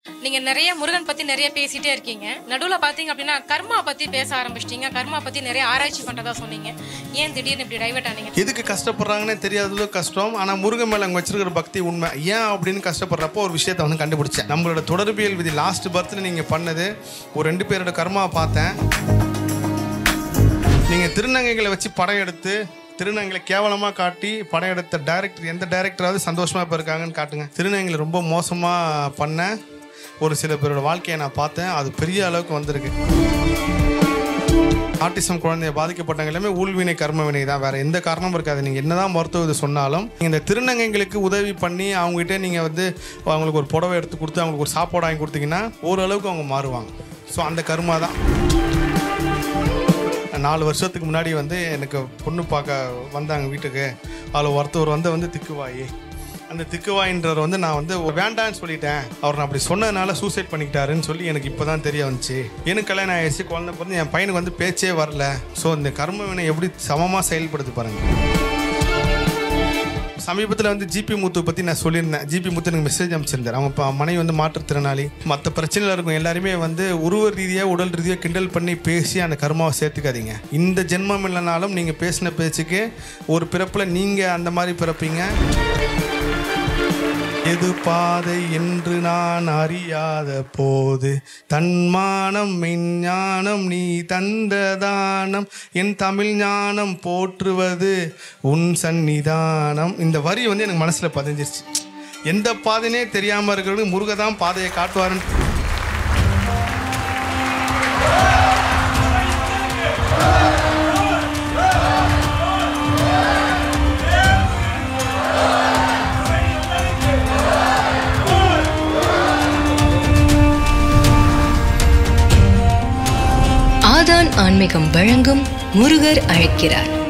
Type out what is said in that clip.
நீங்க நிறைய முருகன் பத்தி நிறைய பேசிட்டே இருக்கீங்க நடுவுல பாத்தீங்க அப்படின்னா கர்மா பத்தி பேச ஆரம்பிச்சிட்டீங்க கர்மா பத்தி நிறைய ஆராய்ச்சி பண்றதா சொன்னீங்க ஏன் திடீர்னு இப்படி டைவர்ட் ஆனீங்க எதுக்கு கஷ்டப்படுறாங்கன்னே தெரியாதது கஷ்டம் ஆனால் முருகன் மேலே அங்கே வச்சிருக்கிற பக்தி உண்மை ஏன் அப்படின்னு கஷ்டப்படுறப்போ ஒரு விஷயத்தை வந்து கண்டுபிடிச்சேன் நம்மளோட தொடர்பியல் விதி லாஸ்ட் பர்த்தில் நீங்கள் பண்ணது ஒரு ரெண்டு பேரோட கர்மாவை பார்த்தேன் நீங்கள் திருநங்கைகளை வச்சு படம் எடுத்து திருநங்கைகளை கேவலமாக காட்டி படம் எடுத்த டைரக்டர் எந்த டைரக்டராவது சந்தோஷமாக இப்போ இருக்காங்கன்னு காட்டுங்க திருநங்கைகளை ரொம்ப மோசமாக பண்ண ஒரு சில பேரோட வாழ்க்கையை நான் பார்த்தேன் அது பெரிய அளவுக்கு வந்திருக்கு ஆட்டிசம் குழந்தைய பாதிக்கப்பட்டவங்க எல்லாமே ஊழ்வினை கர்மவினை தான் வேற எந்த காரணமும் இருக்காது நீங்கள் என்னதான் மருத்துவ இது சொன்னாலும் நீங்க இந்த திருநங்கைகளுக்கு உதவி பண்ணி அவங்ககிட்ட நீங்கள் வந்து அவங்களுக்கு ஒரு புடவை எடுத்து கொடுத்து அவங்களுக்கு ஒரு சாப்பாடு வாங்கி கொடுத்தீங்கன்னா ஓரளவுக்கு அவங்க மாறுவாங்க ஸோ அந்த கர்மா தான் நாலு வருஷத்துக்கு முன்னாடி வந்து எனக்கு பொண்ணு பார்க்க வந்தாங்க வீட்டுக்கு அதில் ஒருத்தவர் வந்து வந்து திக்குவாயி அந்த திக்குவாயின்றவர் வந்து நான் வந்து வேண்டான்னு சொல்லிட்டேன் அவர் நான் அப்படி சொன்னதுனால சூசைட் பண்ணிக்கிட்டாருன்னு சொல்லி எனக்கு இப்போ தான் தெரிய வந்துச்சு எனக்கு கல்யாணம் ஆயிடுச்சு குழந்தை பிறந்து என் பையனுக்கு வந்து பேச்சே வரல ஸோ இந்த கர்ம வினை எப்படி சமமாக செயல்படுது பாருங்க சமீபத்தில் வந்து ஜிபி முத்து பற்றி நான் சொல்லியிருந்தேன் ஜிபி முத்து எனக்கு மெசேஜ் அனுப்பிச்சிருந்தார் அவங்க இப்போ மனைவி வந்து மாற்றுத்திறனாளி மற்ற பிரச்சனையில் இருக்கும் எல்லாருமே வந்து உருவ ரீதியாக உடல் ரீதியாக கிண்டல் பண்ணி பேசி அந்த கர்மாவை சேர்த்துக்காதீங்க இந்த ஜென்மம் இல்லைனாலும் நீங்கள் பேசின பேச்சுக்கு ஒரு பிறப்பில் நீங்கள் அந்த மாதிரி பிறப்பீங்க எது பாதை என்று நான் அறியாத போது தன்மானம் மெஞ்ஞானம் நீ தந்த தானம் என் தமிழ் ஞானம் போற்றுவது உன் சந்நிதானம் இந்த வரி வந்து எனக்கு மனசில் பதிஞ்சிருச்சு எந்த பாதைனே தெரியாமல் இருக்கிறவங்க முருகதான் பாதையை காட்டுவாருன்னு ஆதான் ஆன்மீகம் வழங்கும் முருகர் அழைக்கிறார்